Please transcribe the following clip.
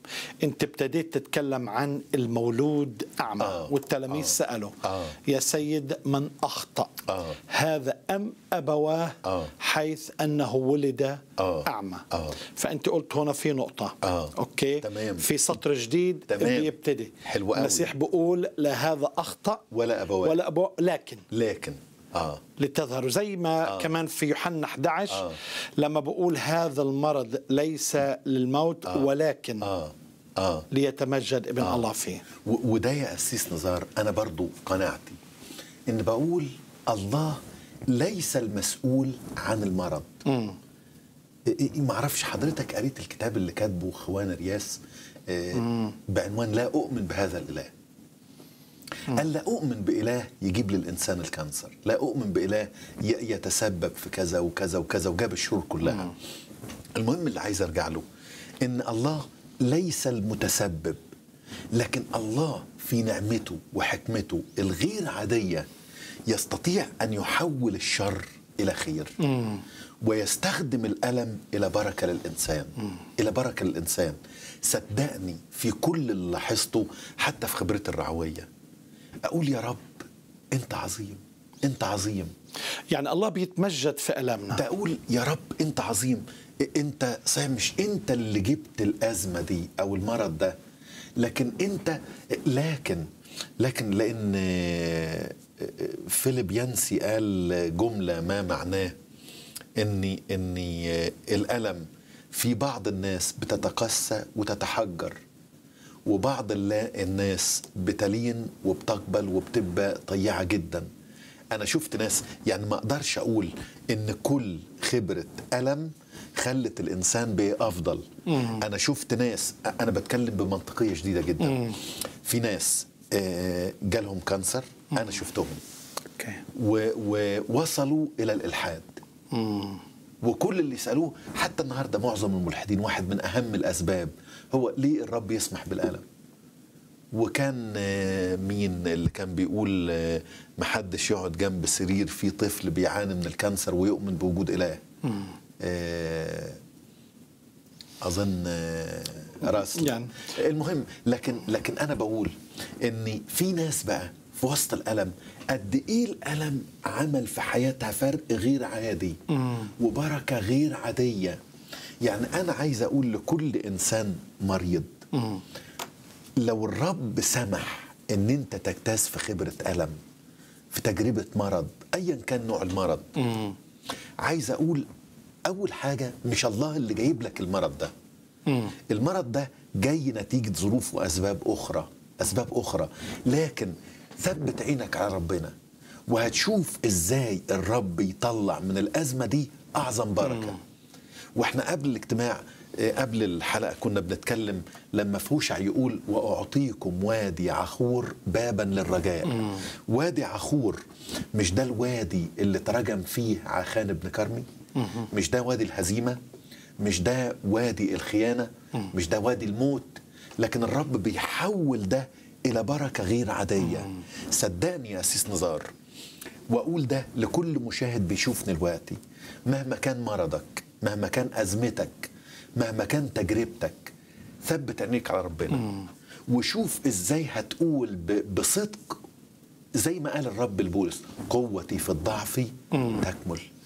انت ابتديت تتكلم عن المولود اعمى آه. والتلاميذ آه. سالوا آه. يا سيد من اخطا آه. هذا ام ابواه آه. حيث انه ولد آه. اعمى آه. فانت قلت هنا في نقطه آه. اوكي تمام. في سطر جديد تمام. بيبتدي حلو أوي. المسيح بيقول لا هذا اخطا ولا أبواه. ولا ابواه لكن لكن اه لتظهروا زي ما آه. كمان في يوحنا 11 آه. آه. لما بقول هذا المرض ليس للموت آه. ولكن آه. اه اه ليتمجد ابن آه. الله فيه و- وده يا أسيس نزار أنا برضو قناعتي إن بقول الله ليس المسؤول عن المرض مم. ما اعرفش حضرتك قريت الكتاب اللي كاتبه خوان رياس آه، بعنوان لا أؤمن بهذا الإله قال لا أؤمن بإله يجيب للإنسان الكانسر لا أؤمن بإله ي- يتسبب في كذا وكذا وكذا وجاب الشرور كلها المهم اللي عايز أرجع له إن الله ليس المتسبب لكن الله في نعمته وحكمته الغير عادية يستطيع أن يحول الشر إلى خير ويستخدم الألم إلى بركة للإنسان إلى بركة للإنسان صدقني في كل اللي لاحظته حتى في خبرتي الرعوية أقول يا رب أنت عظيم أنت عظيم يعني الله بيتمجد في ألمنا ده أقول يا رب أنت عظيم أنت صحيح مش أنت اللي جبت الأزمة دي أو المرض ده لكن أنت لكن لكن لأن فيليب يانسي قال جملة ما معناه إني إني الألم في بعض الناس بتتقسى وتتحجر وبعض اللا- الناس بتلين وبتقبل وبتبقى طيعة جدا أنا شفت ناس يعني ما أقدرش أقول إن كل خبرة ألم خلت الإنسان بقى أفضل أنا شفت ناس أنا بتكلم بمنطقية شديدة جدا في ناس آه، جالهم كانسر أنا شفتهم أوكي. و- ووصلوا إلى الإلحاد وكل اللي يسألوه حتى النهاردة معظم الملحدين واحد من أهم الأسباب هو ليه الرب يسمح بالألم وكان آه، مين اللي كان بيقول آه، محدش يقعد جنب سرير فيه طفل بيعاني من الكانسر ويؤمن بوجود إله آه، أظن آه، راسل يعني. المهم لكن لكن أنا بقول إن في ناس بقى في وسط الألم قد إيه الألم عمل في حياتها فرق غير عادي وبركة غير عادية يعني أنا عايز أقول لكل إنسان مريض لو الرب سمح ان انت تجتاز في خبرة ألم في تجربة مرض ايا كان نوع المرض عايز اقول اول حاجة مش الله اللي جايب لك المرض ده المرض ده جاي نتيجة ظروف واسباب اخرى اسباب اخرى لكن ثبت عينك على ربنا وهتشوف ازاي الرب يطلع من الازمة دي اعظم بركة واحنا قبل الاجتماع آه، قبل الحلقه كنا بنتكلم لما فوشع يقول واعطيكم وادي عخور بابا للرجاء وادي عخور مش ده الوادي اللي ترجم فيه عخان بن كرمي مش ده وادي الهزيمه مش ده وادي الخيانه مش ده وادي الموت لكن الرب بيحول ده الى بركه غير عاديه صدقني يا اسيس نزار واقول ده لكل مشاهد بيشوفني دلوقتي مهما كان مرضك مهما كان ازمتك مهما كان تجربتك ثبت عينيك على ربنا وشوف ازاي هتقول ب- بصدق زي ما قال الرب لبولس قوتي في الضعف تكمل